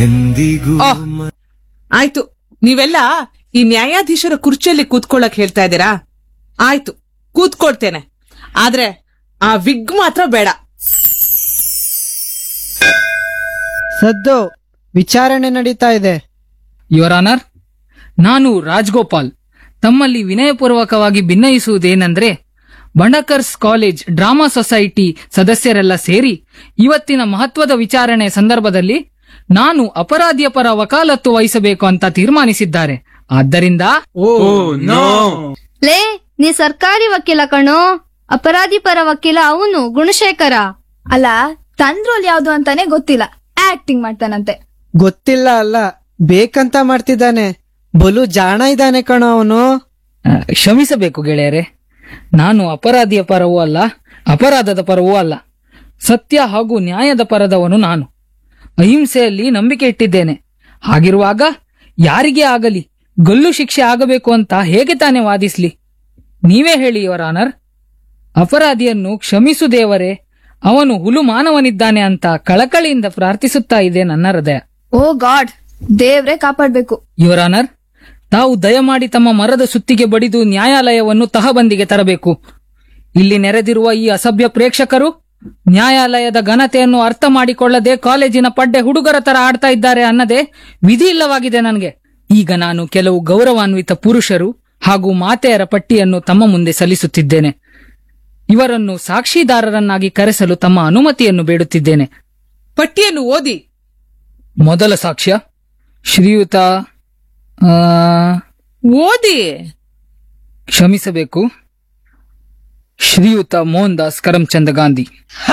ಎಂದಿಗೂ ಓಹ್, ಆಯ್ತು ನೀವೆಲ್ಲ ಈ ನ್ಯಾಯಾಧೀಶರ ಕುರ್ಚಿಯಲ್ಲಿ ಕೂತ್ಕೊಳ್ಳಕ್ ಹೇಳ್ತಾ ಇದ್ದೀರಾ ಆಯ್ತು ಕೂತ್ಕೊಳ್ತೇನೆ ಆದ್ರೆ ಆ ವಿಗ್ ಮಾತ್ರ ಬೇಡ ಸದ್ದು ವಿಚಾರಣೆ ನಡೀತಾ ಇದೆ ಯುವರ್ ಆನರ್ ನಾನು ರಾಜ್ಗೋಪಾಲ್ ತಮ್ಮಲ್ಲಿ ವಿನಯಪೂರ್ವಕವಾಗಿ ಭಿನ್ನಯಿಸುವುದೇನೆಂದ್ರೆ ಬಂಡಕರ್ಸ್ ಕಾಲೇಜ್ ಡ್ರಾಮಾ ಸೊಸೈಟಿ ಸದಸ್ಯರೆಲ್ಲ ಸೇರಿ ಇವತ್ತಿನ ಮಹತ್ವದ ವಿಚಾರಣೆ ಸಂದರ್ಭದಲ್ಲಿ ನಾನು ಅಪರಾಧಿಯ ಪರ ವಕಾಲತ್ತು ವಹಿಸಬೇಕು ಅಂತ ತೀರ್ಮಾನಿಸಿದ್ದಾರೆ ಆದ್ದರಿಂದ ಲೇ ನೀ ಸರ್ಕಾರಿ ವಕೀಲ ಕಣೋ ಅಪರಾಧಿ ಪರ ವಕೀಲ ಅವನು ಗುಣಶೇಖರ ಅಲ್ಲ ತನ್ ರೋಲ್ ಯಾವ್ದು ಅಂತಾನೆ ಗೊತ್ತಿಲ್ಲ ಆಕ್ಟಿಂಗ್ ಮಾಡ್ತಾನಂತೆ ಗೊತ್ತಿಲ್ಲ ಅಲ್ಲ ಬೇಕಂತ ಮಾಡ್ತಿದ್ದಾನೆ ಬಲು ಜಾಣ ಇದ್ದಾನೆ ಕಣೋ ಅವನು ಆ, ಕ್ಷಮಿಸಬೇಕು ಗೆಳೆಯರೆ ನಾನು ಅಪರಾಧಿಯ ಪರವೂ ಅಲ್ಲ ಅಪರಾಧದ ಪರವೂ ಅಲ್ಲ ಸತ್ಯ ಹಾಗೂ ನ್ಯಾಯದ ಪರದವನು ನಾನು ಅಹಿಂಸೆಯಲ್ಲಿ ನಂಬಿಕೆ ಇಟ್ಟಿದ್ದೇನೆ ಹಾಗಿರುವಾಗ ಯಾರಿಗೇ ಆಗಲಿ ಗಲ್ಲು ಶಿಕ್ಷೆ ಆಗಬೇಕು ಅಂತ ಹೇಗೆ ತಾನೇ ವಾದಿಸ್ಲಿ ನೀವೇ ಹೇಳಿ ಯುವರ್ ಆನರ್ ಅಪರಾಧಿಯನ್ನು ಕ್ಷಮಿಸು ದೇವರೇ ಅವನು ಹುಲು ಮಾನವನಿದ್ದಾನೆ ಅಂತ ಕಳಕಳಿಯಿಂದ ಪ್ರಾರ್ಥಿಸುತ್ತಾ ಇದೆ ನನ್ನ ಹೃದಯ ಓ ಗಾಡ್ ದೇವ್ರೆ ಕಾಪಾಡ್ಬೇಕು ಯುವರ್ ಆನರ್ ತಾವು ದಯಮಾಡಿ ತಮ್ಮ ಮರದ ಸುತ್ತಿಗೆ ಬಡಿದು ನ್ಯಾಯಾಲಯವನ್ನು ತಹಬಂದಿಗೆ ತರಬೇಕು ಇಲ್ಲಿ ನೆರೆದಿರುವ ಈ ಅಸಭ್ಯ ಪ್ರೇಕ್ಷಕರು ನ್ಯಾಯಾಲಯದ ಘನತೆಯನ್ನು ಅರ್ಥ ಮಾಡಿಕೊಳ್ಳದೆ ಕಾಲೇಜಿನ ಪಡ್ಡೆ ಹುಡುಗರ ತರ ಆಡ್ತಾ ಇದ್ದಾರೆ ಅನ್ನದೇ ವಿಧಿ ಇಲ್ಲವಾಗಿದೆ ನನಗೆ ಈಗ ನಾನು ಕೆಲವು ಗೌರವಾನ್ವಿತ ಪುರುಷರು ಹಾಗೂ ಮಾತೆಯರ ಪಟ್ಟಿಯನ್ನು ತಮ್ಮ ಮುಂದೆ ಸಲ್ಲಿಸುತ್ತಿದ್ದೇನೆ ಇವರನ್ನು ಸಾಕ್ಷಿದಾರರನ್ನಾಗಿ ಕರೆಸಲು ತಮ್ಮ ಅನುಮತಿಯನ್ನು ಬೇಡುತ್ತಿದ್ದೇನೆ ಪಟ್ಟಿಯನ್ನು ಓದಿ ಮೊದಲ ಸಾಕ್ಷ್ಯ ಶ್ರೀಯುತ ಆ, ಓದಿ ಕ್ಷಮಿಸಬೇಕು ಶ್ರೀಯುತ Mohan Das Karamchand Gandhi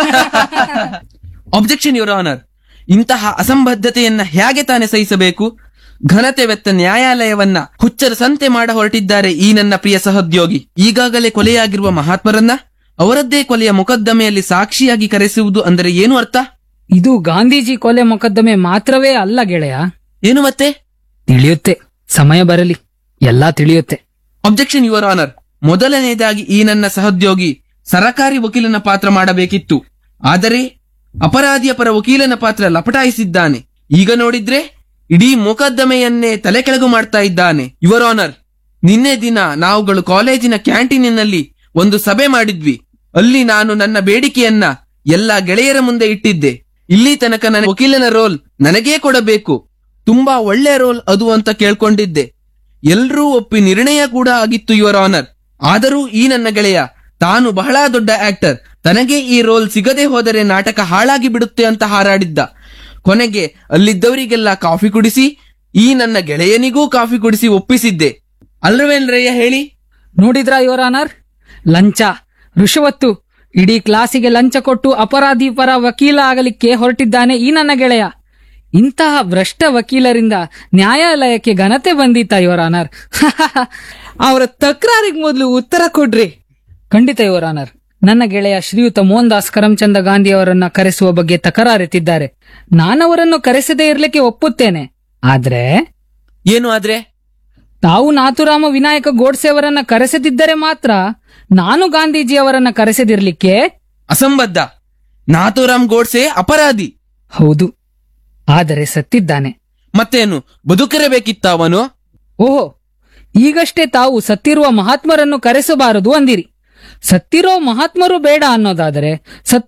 objection your honour ಇಂತಹ ಅಸಂಬದ್ಧತೆಯನ್ನ ಹೇಗೆ ತಾನೇ ಸಹಿಸಬೇಕು ಘನತೆವೆತ್ತ ನ್ಯಾಯಾಲಯವನ್ನ ಹುಚ್ಚರ ಸಂತೆ ಮಾಡ ಹೊರಟಿದ್ದಾರೆ ಈ ನನ್ನ ಪ್ರಿಯ ಸಹೋದ್ಯೋಗಿ ಈಗಾಗಲೇ ಕೊಲೆಯಾಗಿರುವ ಮಹಾತ್ಮರನ್ನ ಅವರದ್ದೇ ಕೊಲೆಯ ಮೊಕದ್ದಮೆಯಲ್ಲಿ ಸಾಕ್ಷಿಯಾಗಿ ಕರೆಸುವುದು ಅಂದರೆ ಏನು ಅರ್ಥ ಇದು ಗಾಂಧೀಜಿ ಕೊಲೆ ಮೊಕದ್ದಮೆ ಮಾತ್ರವೇ ಅಲ್ಲ ಗೆಳೆಯ ಏನು ಮತ್ತೆ ತಿಳಿಯುತ್ತೆ ಸಮಯ ಬರಲಿ ಎಲ್ಲಾ ತಿಳಿಯುತ್ತೆ ಅಬ್ಜೆಕ್ಷನ್ ಯುವರ್ ಆನರ್ ಮೊದಲನೆಯದಾಗಿ ಈ ನನ್ನ ಸಹೋದ್ಯೋಗಿ ಸರಕಾರಿ ವಕೀಲನ ಪಾತ್ರ ಮಾಡಬೇಕಿತ್ತು ಆದರೆ ಅಪರಾಧಿಯ ಪರ ವಕೀಲನ ಪಾತ್ರ ಲಪಟಾಯಿಸಿದ್ದಾನೆ ಈಗ ನೋಡಿದ್ರೆ ಇಡೀ ಮೊಕದ್ದಮೆಯನ್ನೇ ತಲೆ ಕೆಳಗು ಮಾಡ್ತಾ ಇದ್ದಾನೆ ಯುವರ್ ಆನರ್ ನಿನ್ನೆ ದಿನ ನಾವುಗಳು ಕಾಲೇಜಿನ ಕ್ಯಾಂಟೀನಿನಲ್ಲಿ ಒಂದು ಸಭೆ ಮಾಡಿದ್ವಿ ಅಲ್ಲಿ ನಾನು ನನ್ನ ಬೇಡಿಕೆಯನ್ನ ಎಲ್ಲ ಗೆಳೆಯರ ಮುಂದೆ ಇಟ್ಟಿದ್ದೆ ಇಲ್ಲಿ ತನಕ ನನ್ನ ವಕೀಲನ ರೋಲ್ ನನಗೇ ಕೊಡಬೇಕು ತುಂಬಾ ಒಳ್ಳೆ ರೋಲ್ ಅದು ಅಂತ ಕೇಳ್ಕೊಂಡಿದ್ದೆ ಎಲ್ರೂ ಒಪ್ಪಿ ನಿರ್ಣಯ ಕೂಡ ಆಗಿತ್ತು ಯುವರ್ ಆನರ್ ಆದರೂ ಈ ನನ್ನ ಗೆಳೆಯ ತಾನು ಬಹಳ ದೊಡ್ಡ ಆಕ್ಟರ್ ತನಗೆ ಈ ರೋಲ್ ಸಿಗದೆ ಹೋದರೆ ನಾಟಕ ಹಾಳಾಗಿ ಬಿಡುತ್ತೆ ಅಂತ ಹಾರಾಡಿದ್ದ ಕೊನೆಗೆ ಅಲ್ಲಿದ್ದವರಿಗೆಲ್ಲ ಕಾಫಿ ಕುಡಿಸಿ ಈ ನನ್ನ ಗೆಳೆಯನಿಗೂ ಕಾಫಿ ಕುಡಿಸಿ ಒಪ್ಪಿಸಿದ್ದೆ ಅಲ್ರವೇನ್ರಯ್ಯ ಹೇಳಿ ನೋಡಿದ್ರಾ ಯುವರ್ ಆನರ್ ಲಂಚ ಋಷವತ್ತು ಇಡೀ ಕ್ಲಾಸಿಗೆ ಲಂಚ ಕೊಟ್ಟು ಅಪರಾಧಿ ಪರ ವಕೀಲ ಆಗಲಿಕ್ಕೆ ಹೊರಟಿದ್ದಾನೆ ಈ ನನ್ನ ಗೆಳೆಯ ಇಂತಹ ಭ್ರಷ್ಟ ವಕೀಲರಿಂದ ನ್ಯಾಯಾಲಯಕ್ಕೆ ಘನತೆ ಬಂದಿತ್ತ ಯುವರ್ ಆನರ್ ಅವರ ತಕರಾರಿಗೆ ಮೊದಲು ಉತ್ತರ ಕೊಡ್ರಿ ಖಂಡಿತ ಯುವರ್ ಆನರ್ ನನ್ನ ಗೆಳೆಯ ಶ್ರೀಯುತ ಮೋಹನ್ ದಾಸ್ ಕರಮ್ಚಂದ ಗಾಂಧಿ ಅವರನ್ನ ಕರೆಸುವ ಬಗ್ಗೆ ತಕರಾರೆತ್ತಿದ್ದಾರೆ ನಾನವರನ್ನು ಕರೆಸದೇ ಇರ್ಲಿಕ್ಕೆ ಒಪ್ಪುತ್ತೇನೆ ಆದ್ರೆ ಏನು ಆದ್ರೆ ತಾವು ನಾಥುರಾಮ ವಿನಾಯಕ ಗೋಡ್ಸೆ ಅವರನ್ನ ಕರೆಸದಿದ್ದರೆ ಮಾತ್ರ ನಾನು ಗಾಂಧೀಜಿ ಅವರನ್ನ ಕರೆಸದಿರ್ಲಿಕ್ಕೆ ಅಸಂಬದ್ಧ ನಾಥೂರಾಮ್ ಗೋಡ್ಸೆ ಅಪರಾಧಿ ಹೌದು ಆದರೆ ಸತ್ತಿದ್ದಾನೆ ಮತ್ತೇನು ಬದುಕಿರಬೇಕಿತ್ತ ಅವನು ಓಹೋ ಈಗಷ್ಟೇ ತಾವು ಸತ್ತಿರುವ ಮಹಾತ್ಮರನ್ನು ಕರೆಸಬಾರದು ಅಂದಿರಿ ಸತ್ತಿರೋ ಮಹಾತ್ಮರು ಬೇಡ ಅನ್ನೋದಾದರೆ ಸತ್ತ